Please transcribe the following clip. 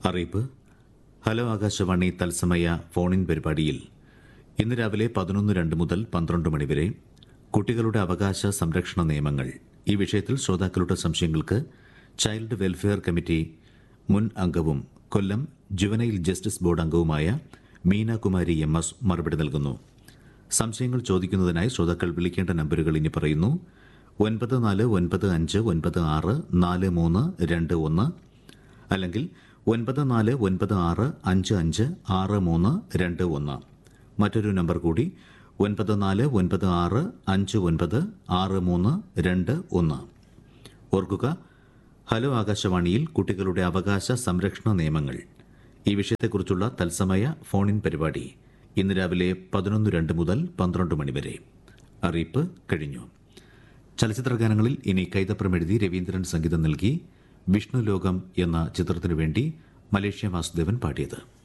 അറിയിപ്പ് ഹലോ ആകാശവാണി തത്സമയ ഫോണിൻ പരിപാടിയിൽ ഇന്ന് രാവിലെ പതിനൊന്ന് രണ്ട് മുതൽ പന്ത്രണ്ട് മണിവരെ കുട്ടികളുടെ അവകാശ സംരക്ഷണ നിയമങ്ങൾ ഈ വിഷയത്തിൽ ശ്രോതാക്കളുടെ സംശയങ്ങൾക്ക് ചൈൽഡ് വെൽഫെയർ കമ്മിറ്റി മുൻ അംഗവും കൊല്ലം ജുവനൈൽ ജസ്റ്റിസ് ബോർഡ് അംഗവുമായ മീനാകുമാരി എം എസ് മറുപടി നൽകുന്നു സംശയങ്ങൾ ചോദിക്കുന്നതിനായി ശ്രോതാക്കൾ വിളിക്കേണ്ട നമ്പറുകൾ ഇനി പറയുന്നു ഒൻപത് നാല് ഒൻപത് അഞ്ച് ഒൻപത് ആറ് നാല് മൂന്ന് രണ്ട് ഒന്ന് അല്ലെങ്കിൽ ഒൻപത് നാല് ഒൻപത് ആറ് അഞ്ച് അഞ്ച് ആറ് മൂന്ന് രണ്ട് ഒന്ന് മറ്റൊരു നമ്പർ കൂടി ഒൻപത് നാല് ഒൻപത് ആറ് അഞ്ച് ഒൻപത് ആറ് മൂന്ന് രണ്ട് ഒന്ന് ഓർക്കുക ഹലോ ആകാശവാണിയിൽ കുട്ടികളുടെ അവകാശ സംരക്ഷണ നിയമങ്ങൾ ഈ വിഷയത്തെക്കുറിച്ചുള്ള തത്സമയ ഫോണിൻ പരിപാടി ഇന്ന് രാവിലെ പതിനൊന്ന് രണ്ട് മുതൽ പന്ത്രണ്ട് മണിവരെ അറിയിപ്പ് കഴിഞ്ഞു ചലച്ചിത്ര ഗാനങ്ങളിൽ ഇനി കൈതപ്രം എഴുതി രവീന്ദ്രൻ സംഗീതം നൽകി വിഷ്ണു ലോകം എന്ന ചിത്രത്തിനു വേണ്ടി മലേഷ്യ വാസുദേവൻ പാടിയത്